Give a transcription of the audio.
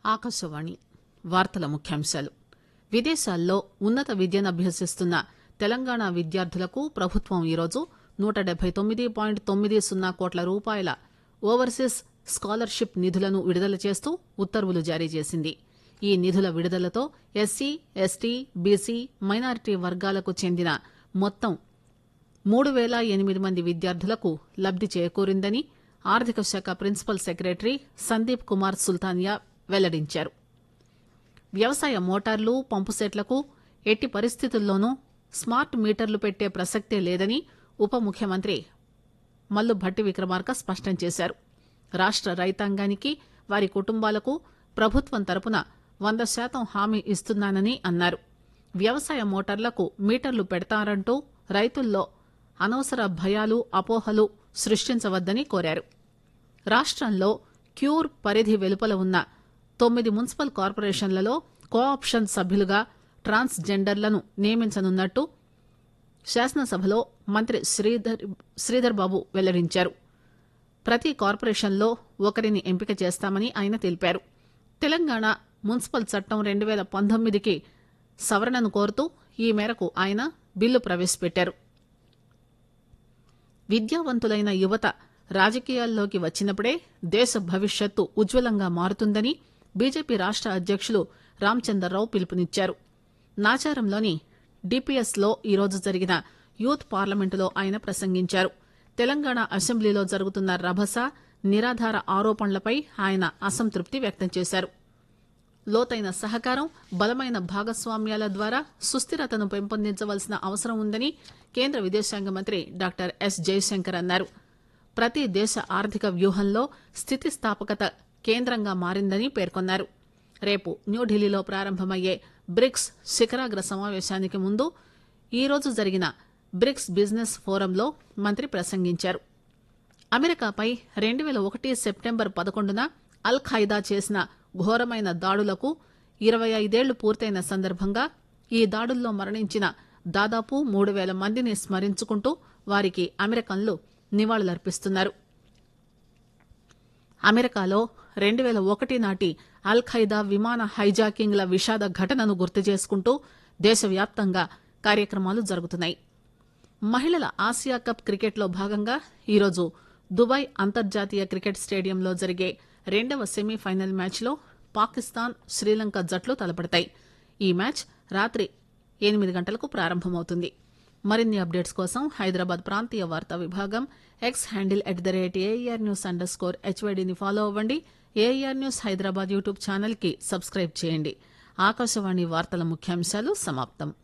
ఆకాశవాణి వార్తల ముఖ్యాంశాలు విదేశాల్లో ఉన్నత విద్యను అభ్యసిస్తున్న తెలంగాణ విద్యార్థులకు ప్రభుత్వం ఈరోజు నూట డెబ్బై తొమ్మిది పాయింట్ తొమ్మిది సున్నా కోట్ల రూపాయల ఓవర్సీస్ స్కాలర్షిప్ నిధులను విడుదల చేస్తూ ఉత్తర్వులు జారీ చేసింది ఈ నిధుల విడుదలతో ఎస్సీ ఎస్టీ బీసీ మైనారిటీ వర్గాలకు చెందిన మొత్తం మూడు పేల ఎనిమిది మంది విద్యార్థులకు లబ్ది చేకూరిందని ఆర్థిక శాఖ ప్రిన్సిపల్ సెక్రటరీ సందీప్ కుమార్ సుల్తానియా వెల్లడించారు వ్యవసాయ మోటార్లు పంపుసెట్లకు ఎట్టి పరిస్థితుల్లోనూ స్మార్ట్ మీటర్లు పెట్టే ప్రసక్తే లేదని ఉప ముఖ్యమంత్రి మల్లు భట్టి విక్రమార్క స్పష్టం చేశారు రాష్ట రైతాంగానికి వారి కుటుంబాలకు ప్రభుత్వం తరపున వంద శాతం హామీ ఇస్తున్నానని అన్నారు వ్యవసాయ మోటార్లకు మీటర్లు పెడతారంటూ రైతుల్లో అనవసర భయాలు అపోహలు సృష్టించవద్దని కోరారు రాష్టంలో క్యూర్ పరిధి వెలుపల ఉన్న తొమ్మిది మున్సిపల్ కార్పొరేషన్లలో కోఆప్షన్ సభ్యులుగా ట్రాన్స్ జెండర్లను నియమించనున్నట్టు శాసనసభలో మంత్రి శ్రీధర్ శ్రీధర్ బాబు వెల్లడించారు ప్రతి కార్పొరేషన్లో ఒకరిని ఎంపిక చేస్తామని ఆయన తెలిపారు తెలంగాణ మున్సిపల్ చట్టం రెండు పేల పంతొమ్మిదికి సవరణను కోరుతూ ఈ మేరకు ఆయన బిల్లు ప్రవేశపెట్టారు విద్యావంతులైన యువత రాజకీయాల్లోకి వచ్చినప్పుడే దేశ భవిష్యత్తు ఉజ్వలంగా మారుతుందని బీజేపీ రాష్ట అధ్యకులు రామచందర్రావు పిలుపునిచ్చారు నాచారంలోని డిపిఎస్ లో ఈరోజు జరిగిన యూత్ పార్లమెంటులో ఆయన ప్రసంగించారు తెలంగాణ అసెంబ్లీలో జరుగుతున్న రభస నిరాధార ఆరోపణలపై ఆయన అసంతృప్తి వ్యక్తం చేశారు లోతైన సహకారం బలమైన భాగస్వామ్యాల ద్వారా సుస్థిరతను పెంపొందించవలసిన అవసరం ఉందని కేంద్ర విదేశాంగ మంత్రి డాక్టర్ ఎస్ జయశంకర్ అన్నారు ప్రతి దేశ ఆర్థిక వ్యూహంలో స్థితిస్థాపకత కేంద్రంగా మారిందని పేర్కొన్నారు రేపు న్యూఢిల్లీలో ప్రారంభమయ్యే బ్రిక్స్ శిఖరాగ్ర సమావేశానికి ముందు ఈరోజు జరిగిన బ్రిక్స్ బిజినెస్ ఫోరంలో మంత్రి ప్రసంగించారు అమెరికాపై రెండు పేల ఒకటి సెప్టెంబర్ పదకొండున అల్ ఖైదా చేసిన ఘోరమైన దాడులకు ఇరవై ఐదేళ్లు పూర్తయిన సందర్భంగా ఈ దాడుల్లో మరణించిన దాదాపు మూడు పేల మందిని స్మరించుకుంటూ వారికి అమెరికన్లు నివాళులర్పిస్తున్నారు అమెరికాలో రెండు పేల ఒకటి నాటి అల్ ఖైదా విమాన హైజాకింగ్ల విషాద ఘటనను గుర్తు చేసుకుంటూ దేశవ్యాప్తంగా కార్యక్రమాలు జరుగుతున్నాయి మహిళల ఆసియా కప్ క్రికెట్లో భాగంగా ఈరోజు దుబాయ్ అంతర్జాతీయ క్రికెట్ స్టేడియంలో జరిగే రెండవ సెమీఫైనల్ మ్యాచ్లో పాకిస్తాన్ శ్రీలంక జట్లు తలపడతాయి ఈ మ్యాచ్ రాత్రి ఎనిమిది గంటలకు ప్రారంభమవుతుంది మరిన్ని అప్డేట్స్ కోసం హైదరాబాద్ ప్రాంతీయ వార్తా విభాగం X handle at the rate air news underscore స్కోర్ హెచ్వైడీని ఫాలో అవ్వండి air news Hyderabad YouTube channel కి సబ్స్క్రైబ్ చేయండి ఆకాశవాణి వార్తల ముఖ్యాంశాలు సమాప్తం